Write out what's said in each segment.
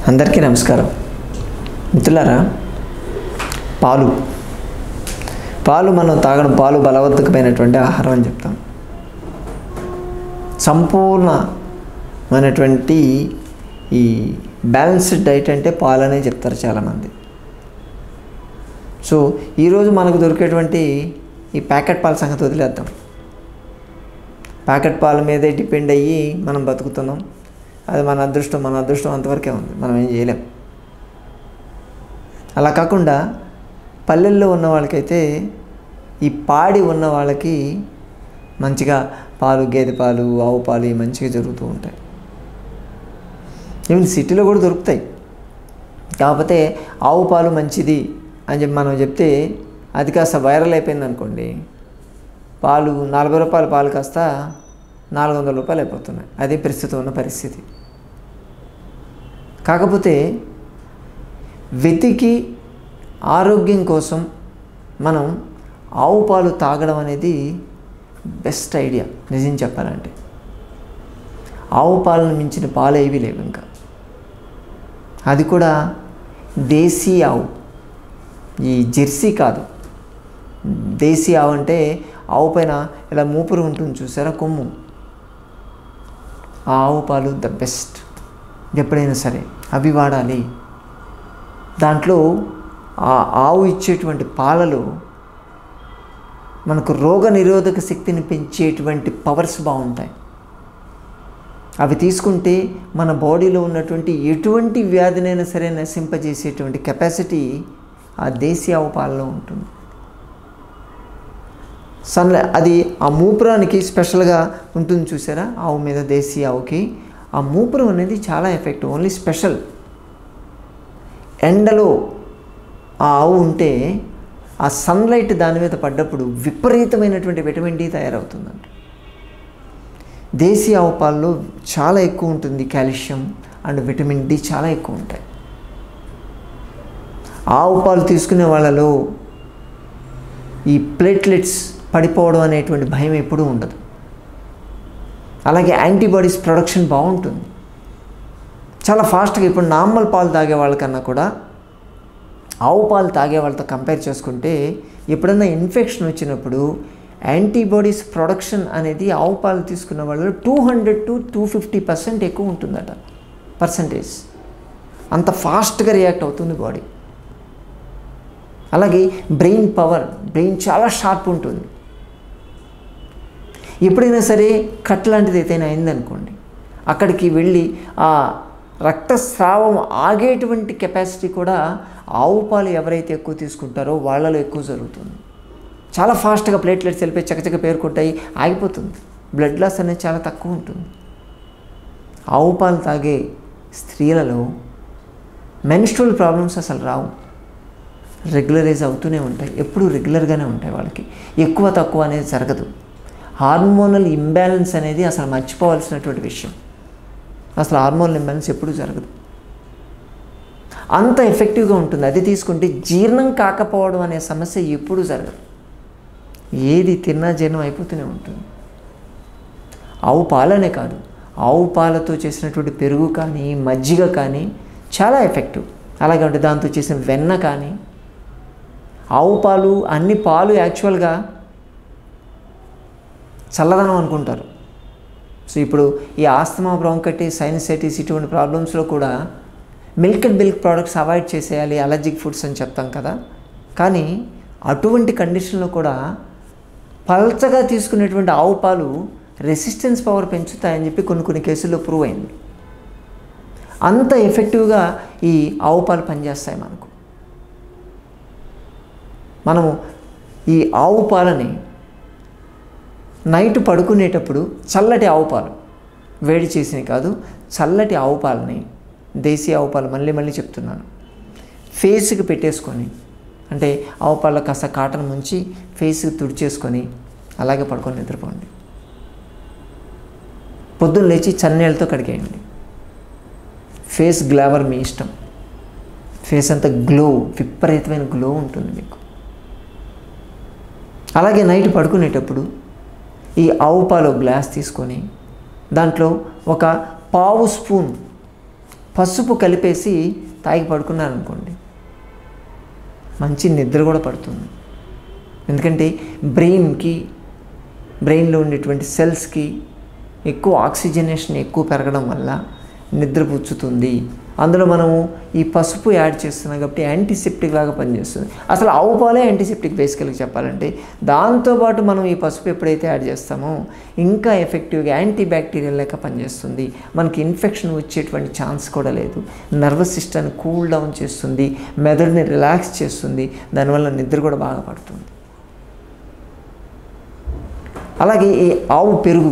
అందరికీ నమస్కారం మిత్రులారా పాలు పాలు మనం తాగడం పాలు బలవంతకమైనటువంటి ఆహారం అని చెప్తాం సంపూర్ణమైనటువంటి ఈ బ్యాలెన్స్డ్ డైట్ అంటే పాలనే చెప్తారు చాలామంది సో ఈరోజు మనకు దొరికేటువంటి ఈ ప్యాకెట్ పాల సంగతి వదిలేద్దాం ప్యాకెట్ పాల మీదే డిపెండ్ అయ్యి మనం బతుకుతున్నాం అది మన అదృష్టం మన అదృష్టం అంతవరకే ఉంది మనం ఏం చేయలేం అలా కాకుండా పల్లెల్లో ఉన్న వాళ్ళకైతే ఈ పాడి ఉన్న వాళ్ళకి మంచిగా పాలు గేదె పాలు ఆవు పాలు ఇవి మంచిగా జరుగుతూ ఉంటాయి ఈవెన్ సిటీలో కూడా దొరుకుతాయి కాకపోతే ఆవు పాలు మంచిది అని చెప్పి మనం చెప్తే అది కాస్త వైరల్ అయిపోయింది అనుకోండి పాలు నలభై రూపాయల పాలు కాస్త నాలుగు వందల రూపాయలు అయిపోతున్నాయి అదే ప్రస్తుతం ఉన్న పరిస్థితి కాకపోతే వెతికి ఆరోగ్యం కోసం మనం ఆవు పాలు తాగడం అనేది బెస్ట్ ఐడియా నిజం చెప్పాలంటే ఆవు పాలను మించిన పాలు ఏవి లేవు ఇంకా అది కూడా దేశీ ఆవు ఈ జెర్సీ కాదు దేశీ ఆవు అంటే ఆవు పైన ఇలా మూపురు ఉంటుంది చూసారా కొమ్ము ఆ ఆవు పాలు ద బెస్ట్ ఎప్పుడైనా సరే అవి వాడాలి దాంట్లో ఆ ఆవు ఇచ్చేటువంటి పాలలో మనకు రోగ నిరోధక శక్తిని పెంచేటువంటి పవర్స్ బాగుంటాయి అవి తీసుకుంటే మన బాడీలో ఉన్నటువంటి ఎటువంటి వ్యాధినైనా సరే నశింపజేసేటువంటి కెపాసిటీ ఆ దేశీ ఆవు పాలలో ఉంటుంది సన్ అది ఆ మూపురానికి స్పెషల్గా ఉంటుంది చూసారా ఆవు మీద దేశీ ఆవుకి ఆ మూపురం అనేది చాలా ఎఫెక్ట్ ఓన్లీ స్పెషల్ ఎండలో ఆ ఆవు ఉంటే ఆ సన్లైట్ దాని మీద పడ్డప్పుడు విపరీతమైనటువంటి విటమిన్ డి తయారవుతుందంట దేశీ ఆవు పాలలో చాలా ఎక్కువ ఉంటుంది కాల్షియం అండ్ విటమిన్ డి చాలా ఎక్కువ ఉంటాయి ఆవు పాలు తీసుకునే వాళ్ళలో ఈ ప్లేట్లెట్స్ పడిపోవడం అనేటువంటి భయం ఎప్పుడూ ఉండదు అలాగే యాంటీబాడీస్ ప్రొడక్షన్ బాగుంటుంది చాలా ఫాస్ట్గా ఇప్పుడు నార్మల్ పాలు తాగే వాళ్ళకన్నా కూడా ఆవు పాలు తాగే వాళ్ళతో కంపేర్ చేసుకుంటే ఎప్పుడన్నా ఇన్ఫెక్షన్ వచ్చినప్పుడు యాంటీబాడీస్ ప్రొడక్షన్ అనేది ఆవు పాలు తీసుకున్న వాళ్ళలో two hundred to two fifty percent ఎక్కువ ఉంటుందట పర్సంటేజ్ అంత ఫాస్ట్గా రియాక్ట్ అవుతుంది బాడీ అలాగే బ్రెయిన్ పవర్ బ్రెయిన్ చాలా షార్ప్ ఉంటుంది ఎప్పుడైనా సరే కట్ లాంటిది ఏదైనా అయిందనుకోండి అక్కడికి వెళ్ళి ఆ రక్తస్రావం ఆగేటువంటి కెపాసిటీ కూడా ఆవు పాలు ఎవరైతే ఎక్కువ తీసుకుంటారో వాళ్ళలో ఎక్కువ జరుగుతుంది చాలా ఫాస్ట్గా ప్లేట్లెట్స్ వెళ్ళిపోయి చకచక పేరుకుంటాయి ఆగిపోతుంది బ్లడ్ లాస్ అనేది చాలా తక్కువ ఉంటుంది ఆవు పాలు తాగే స్త్రీలలో మెన్స్ట్రల్ ప్రాబ్లమ్స్ అసలు రావు రెగ్యులరైజ్ అవుతూనే ఉంటాయి ఎప్పుడూ రెగ్యులర్గానే ఉంటాయి వాళ్ళకి ఎక్కువ తక్కువ అనేది జరగదు హార్మోనల్ ఇంబ్యాలెన్స్ అనేది అసలు మర్చిపోవాల్సినటువంటి విషయం అసలు హార్మోనల్ ఇంబ్యాలెన్స్ ఎప్పుడూ జరగదు అంత ఎఫెక్టివ్గా ఉంటుంది అది తీసుకుంటే జీర్ణం కాకపోవడం అనే సమస్య ఎప్పుడూ జరగదు ఏది తిన్నా జీర్ణం అయిపోతూనే ఉంటుంది ఆవు పాలనే కాదు ఆవు పాలతో చేసినటువంటి పెరుగు కానీ మజ్జిగ కానీ చాలా ఎఫెక్టివ్ అలాగే ఉంటే దాంతో చేసిన వెన్న కానీ ఆవు పాలు అన్ని పాలు యాక్చువల్గా చల్లదనం అనుకుంటారు సో ఇప్పుడు ఈ ఆస్తమా బ్రాంకైటిస్ సైనసైటిస్ ఇటువంటి ప్రాబ్లమ్స్లో కూడా milk and milk products avoid చేసేయాలి అలర్జిక్ ఫుడ్స్ అని చెప్తాం కదా కానీ అటువంటి కండిషన్లో కూడా పల్చగా తీసుకునేటువంటి ఆవు పాలు రెసిస్టెన్స్ పవర్ పెంచుతాయని చెప్పి కొన్ని కొన్ని కేసుల్లో ప్రూవ్ అయింది అంత ఎఫెక్టివ్గా ఈ ఆవు పాలు పనిచేస్తాయి మనకు మనము ఈ ఆవు పాలని నైట్ పడుకునేటప్పుడు చల్లటి ఆవు పాలు వేడి చేసినవి కాదు చల్లటి ఆవు పాలని దేశీ ఆవు పాలు మళ్ళీ మళ్ళీ చెప్తున్నాను ఫేస్కి పెట్టేసుకొని అంటే ఆవు పాల కాస్త కాటన్ ముంచి ఫేస్కి తుడిచేసుకొని అలాగే పడుకొని నిద్రపోండి పొద్దున్న లేచి చన్నీళ్ళతో కడిగేయండి ఫేస్ గ్లామర్ మీ ఇష్టం ఫేస్ అంతా గ్లో విపరీతమైన గ్లో ఉంటుంది మీకు అలాగే నైట్ పడుకునేటప్పుడు ఈ ఆవు పాలు గ్లాస్ తీసుకొని దాంట్లో ఒక పావు స్పూన్ పసుపు కలిపేసి తాగి పడుకున్నారనుకోండి మంచి నిద్ర కూడా పడుతుంది ఎందుకంటే బ్రెయిన్కి బ్రెయిన్లో ఉండేటువంటి సెల్స్కి ఎక్కువ ఆక్సిజనేషన్ ఎక్కువ పెరగడం వల్ల నిద్ర పుచ్చుతుంది అందులో మనము ఈ పసుపు యాడ్ చేస్తున్నాం కాబట్టి యాంటీసెప్టిక్ లాగా పనిచేస్తుంది అసలు ఆవు పాలే యాంటీసెప్టిక్ బేసికల్గా చెప్పాలంటే దాంతోపాటు మనం ఈ పసుపు ఎప్పుడైతే యాడ్ చేస్తామో ఇంకా ఎఫెక్టివ్గా యాంటీ బ్యాక్టీరియల్ లెక్క పనిచేస్తుంది మనకి ఇన్ఫెక్షన్ వచ్చేటువంటి ఛాన్స్ కూడా లేదు నర్వస్ సిస్టమ్ని కూల్ డౌన్ చేస్తుంది మెదడుని రిలాక్స్ చేస్తుంది దానివల్ల నిద్ర కూడా బాగా పడుతుంది అలాగే ఈ ఆవు పెరుగు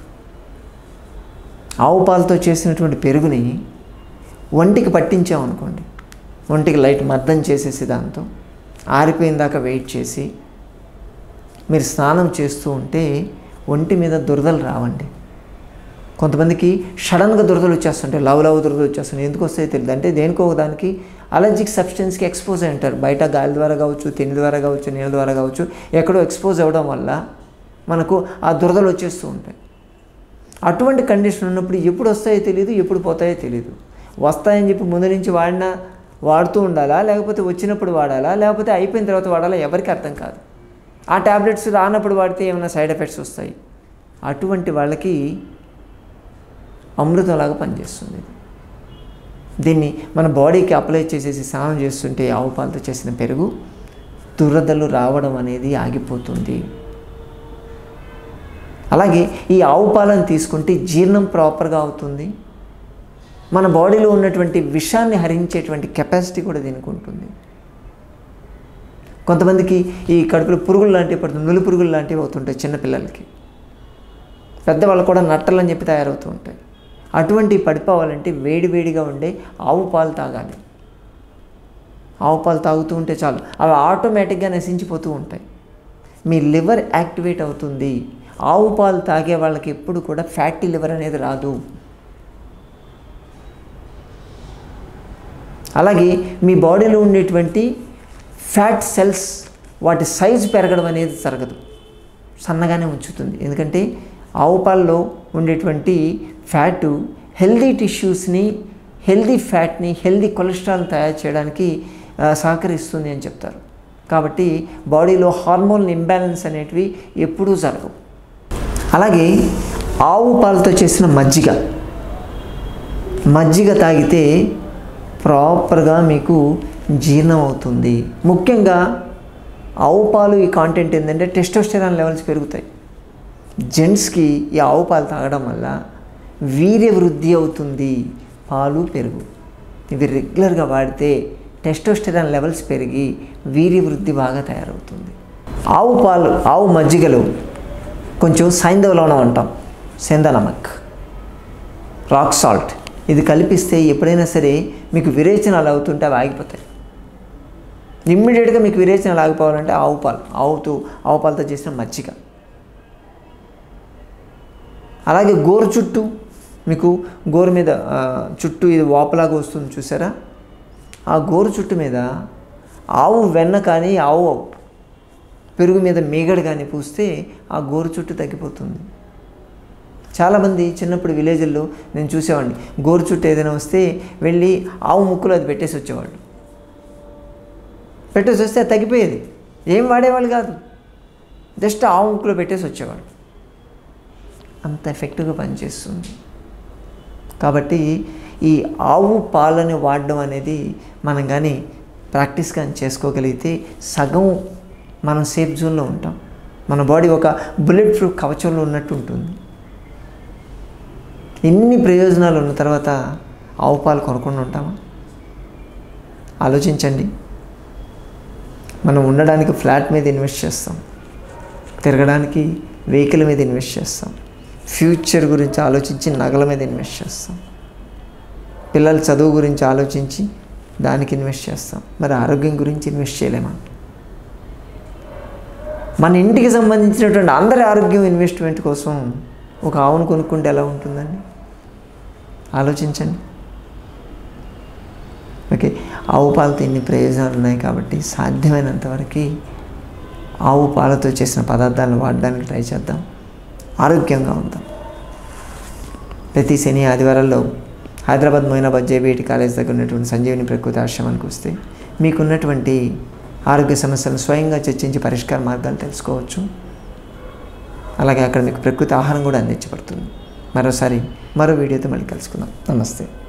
ఆవు పాలతో చేసినటువంటి పెరుగుని ఒంటికి పట్టించామనుకోండి ఒంటికి లైట్ మద్దం చేసేసి దాంతో ఆరిపోయిన దాకా వెయిట్ చేసి మీరు స్నానం చేస్తూ ఉంటే ఒంటి మీద దురదలు రావండి కొంతమందికి సడన్గా దురదలు వచ్చేస్తుంటాయి లవ్ లవ్ దురదలు వచ్చేస్తున్నాయి ఎందుకు వస్తాయో తెలియదు అంటే దేనికో ఒక దానికి అలర్జిక్ సబ్స్టెన్స్కి ఎక్స్పోజ్ అయి ఉంటారు బయట గాలి ద్వారా కావచ్చు తిండి ద్వారా కావచ్చు నీళ్ళ ద్వారా కావచ్చు ఎక్కడో ఎక్స్పోజ్ అవ్వడం వల్ల మనకు ఆ దురదలు వచ్చేస్తూ ఉంటాయి అటువంటి కండిషన్ ఉన్నప్పుడు ఎప్పుడు వస్తాయో తెలియదు ఎప్పుడు పోతాయో తెలియదు వస్తాయని చెప్పి ముందు నుంచి వాడినా వాడుతూ ఉండాలా లేకపోతే వచ్చినప్పుడు వాడాలా లేకపోతే అయిపోయిన తర్వాత వాడాలా ఎవరికి అర్థం కాదు ఆ ట్యాబ్లెట్స్ రానప్పుడు వాడితే ఏమైనా సైడ్ ఎఫెక్ట్స్ వస్తాయి అటువంటి వాళ్ళకి అమృతంలాగా పనిచేస్తుంది దీన్ని మన బాడీకి అప్లై చేసేసి స్నానం చేస్తుంటే ఆవు పాలతో చేసిన పెరుగు దురదలు రావడం అనేది ఆగిపోతుంది అలాగే ఈ ఆవు పాలను తీసుకుంటే జీర్ణం ప్రాపర్గా అవుతుంది మన బాడీలో ఉన్నటువంటి విషాన్ని హరించేటువంటి కెపాసిటీ కూడా దీనికి ఉంటుంది కొంతమందికి ఈ కడుపులో పురుగులు లాంటివి పడుతుంది నులి పురుగులు లాంటివి అవుతుంటాయి చిన్నపిల్లలకి పెద్దవాళ్ళు కూడా నట్టలని చెప్పి తయారవుతూ ఉంటాయి అటువంటి పడిపోవాలంటే వేడి వేడిగా ఉండే ఆవు పాలు తాగాలి ఆవు పాలు తాగుతూ ఉంటే చాలు అవి ఆటోమేటిక్గా నశించిపోతూ ఉంటాయి మీ లివర్ యాక్టివేట్ అవుతుంది ఆవు పాలు తాగే వాళ్ళకి ఎప్పుడు కూడా ఫ్యాటీ లివర్ అనేది రాదు అలాగే మీ బాడీలో ఉండేటువంటి ఫ్యాట్ సెల్స్ వాటి సైజు పెరగడం అనేది జరగదు సన్నగానే ఉంచుతుంది ఎందుకంటే ఆవు పాలలో ఉండేటువంటి ఫ్యాటు హెల్దీ టిష్యూస్ని హెల్దీ ఫ్యాట్ని హెల్దీ కొలెస్ట్రాల్ తయారు చేయడానికి ఆ, సహకరిస్తుంది అని చెప్తారు కాబట్టి బాడీలో హార్మోన్ ఇంబ్యాలెన్స్ అనేటివి ఎప్పుడూ జరగవు అలాగే ఆవు పాలతో చేసిన మజ్జిగ మజ్జిగ తాగితే ప్రాపర్గా మీకు జీర్ణం అవుతుంది ముఖ్యంగా ఆవు పాలు ఈ కాంటెంట్ ఏంటంటే టెస్టోస్టెరాన్ లెవెల్స్ పెరుగుతాయి జెంట్స్కి ఈ ఆవు పాలు తాగడం వల్ల వీర్య వృద్ధి అవుతుంది పాలు పెరుగు ఇవి రెగ్యులర్గా వాడితే టెస్టోస్టెరాన్ లెవెల్స్ పెరిగి వీర్య వృద్ధి బాగా తయారవుతుంది ఆవు పాలు ఆవు మజ్జిగలో కొంచెం సైంధవ లవణం అంటాం సెంద నమక్ రాక్ సాల్ట్ ఇది కలిపిస్తే ఎప్పుడైనా సరే మీకు విరేచనాలు అవుతుంటే అవి ఆగిపోతాయి ఇమ్మీడియట్గా మీకు విరేచనాలు ఆగిపోవాలంటే ఆవు పాలు ఆవుతో ఆవు పాలతో చేసిన మజ్జిగ అలాగే గోరు చుట్టూ మీకు గోరు మీద ఆ, చుట్టూ ఇది వాపలాగా వస్తుంది చూసారా ఆ గోరు చుట్టు మీద ఆవు వెన్న కానీ ఆవు పెరుగు మీద మీగడ కానీ పూస్తే ఆ గోరు చుట్టూ తగ్గిపోతుంది చాలామంది చిన్నప్పుడు విలేజ్ల్లో నేను చూసేవాడిని గోరు చుట్టూ ఏదైనా వస్తే వెళ్ళి ఆవు ముక్కులో అది పెట్టేసి వచ్చేవాళ్ళు పెట్టేసి వస్తే అది తగ్గిపోయేది ఏం వాడేవాళ్ళు కాదు జస్ట్ ఆవు ముక్కులో పెట్టేసి వచ్చేవాళ్ళు అంత ఎఫెక్టివ్గా పనిచేస్తుంది కాబట్టి ఈ ఆవు పాలని వాడడం అనేది మనం కానీ ప్రాక్టీస్ కానీ చేసుకోగలిగితే సగం మనం సేఫ్ జోన్లో ఉంటాం మన బాడీ ఒక బుల్లెట్ ప్రూఫ్ కవచంలో ఉన్నట్టు ఉంటుంది ఇన్ని ప్రయోజనాలు ఉన్న తర్వాత ఆవు పాలు కొనకుండా ఉంటామా ఆలోచించండి మనం ఉండడానికి ఫ్లాట్ మీద ఇన్వెస్ట్ చేస్తాం తిరగడానికి వెహికల్ మీద ఇన్వెస్ట్ చేస్తాం ఫ్యూచర్ గురించి ఆలోచించి నగల మీద ఇన్వెస్ట్ చేస్తాం పిల్లల చదువు గురించి ఆలోచించి దానికి ఇన్వెస్ట్ చేస్తాం మరి ఆరోగ్యం గురించి ఇన్వెస్ట్ చేయలేమా మన ఇంటికి సంబంధించినటువంటి అందరి ఆరోగ్యం ఇన్వెస్ట్మెంట్ కోసం ఒక ఆవును కొనుక్కుంటే ఎలా ఉంటుందండి ఆలోచించండి ఓకే ఆవు పాలతో ఇన్ని ప్రయోజనాలు ఉన్నాయి కాబట్టి సాధ్యమైనంత వరకు ఆవు పాలతో చేసిన పదార్థాలను వాడడానికి ట్రై చేద్దాం ఆరోగ్యంగా ఉందాం ప్రతి శని ఆదివారాల్లో హైదరాబాద్ మొయినాబాద్ జేబీఐటి కాలేజ్ దగ్గర ఉన్నటువంటి సంజీవిని ప్రకృతి ఆశ్రమానికి వస్తే మీకున్నటువంటి ఆరోగ్య సమస్యలను స్వయంగా చర్చించి పరిష్కార మార్గాలు తెలుసుకోవచ్చు అలాగే అక్కడ మీకు ప్రకృతి ఆహారం కూడా అందించబడుతుంది మరోసారి మరో వీడియోతో మళ్ళీ కలుసుకుందాం నమస్తే